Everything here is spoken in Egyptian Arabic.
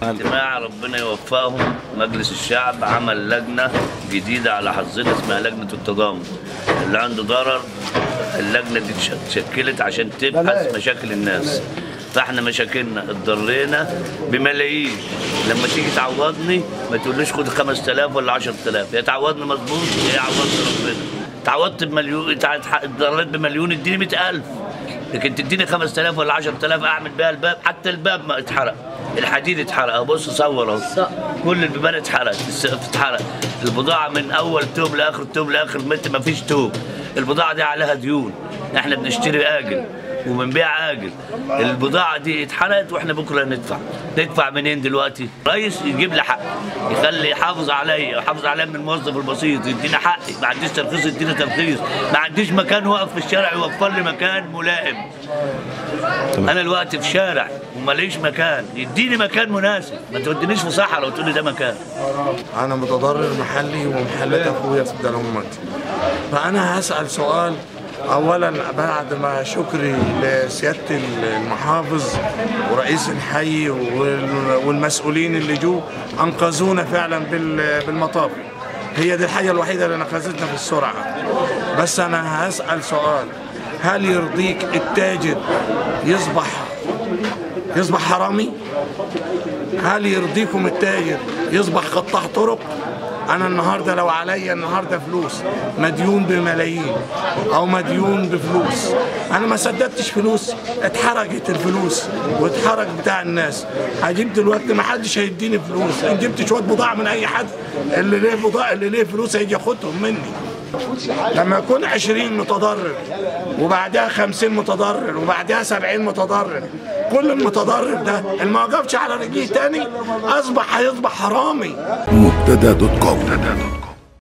اجتماع ربنا يوفقهم مجلس الشعب عمل لجنه جديده على حظنا اسمها لجنه التضامن اللي عنده ضرر اللجنه دي اتشكلت عشان تبحث مشاكل الناس فاحنا مشاكلنا اتضرينا بملايين لما تيجي تعوضني ما تقوليش خد 5000 ولا 10000 يا تعوضني مظبوط يا عوضني ربنا تعوضت بمليون تع- اتضريت بمليون اديني 100000 لكن تديني 5000 ولا 10000 اعمل بيها الباب حتى الباب ما اتحرق الحديد اتحرق اهو بص صور اهو كل البيبان اتحرقت السقف اتحرق البضاعه من اول توب لاخر توب لاخر متر ما فيش توب البضاعه دي عليها ديون احنا بنشتري اجل وبنبيع اجل البضاعه دي اتحرقت واحنا بكره ندفع ندفع منين دلوقتي رئيس يجيب لي حق يخلي يحافظ عليا يحافظ عليا من الموظف البسيط يدينا حقي ما عنديش ترخيص يدينا ترخيص ما عنديش مكان واقف في الشارع يوفر لي مكان ملائم انا الوقت في شارع وماليش مكان يديني مكان مناسب ما تودينيش في صحراء وتقول لي ده مكان انا متضرر محلي ومحلات اخويا في الدلومات فانا هسال سؤال اولا بعد ما شكري لسياده المحافظ ورئيس الحي وال- والمسؤولين اللي جو انقذونا فعلا بال- بالمطاف هي دي الحاجه الوحيده اللي نقذتنا في السرعه بس انا هسال سؤال هل يرضيك التاجر يصبح يصبح حرامي هل يرضيكم التاجر يصبح قطاع طرق انا النهارده لو عليا النهارده فلوس مديون بملايين او مديون بفلوس انا ما سددتش فلوس اتحرقت الفلوس واتحرق بتاع الناس هجيب دلوقتي ما حدش هيديني فلوس ان جبت شويه بضاعه من اي حد اللي ليه بضاعه اللي ليه فلوس هيجي ياخدهم مني لما يكون 20 متضرر وبعدها 50 متضرر وبعدها 70 متضرر كل المتضرر ده اللي ما وقفش على رجليه تاني اصبح هيصبح حرامي مبتدا دوت كوم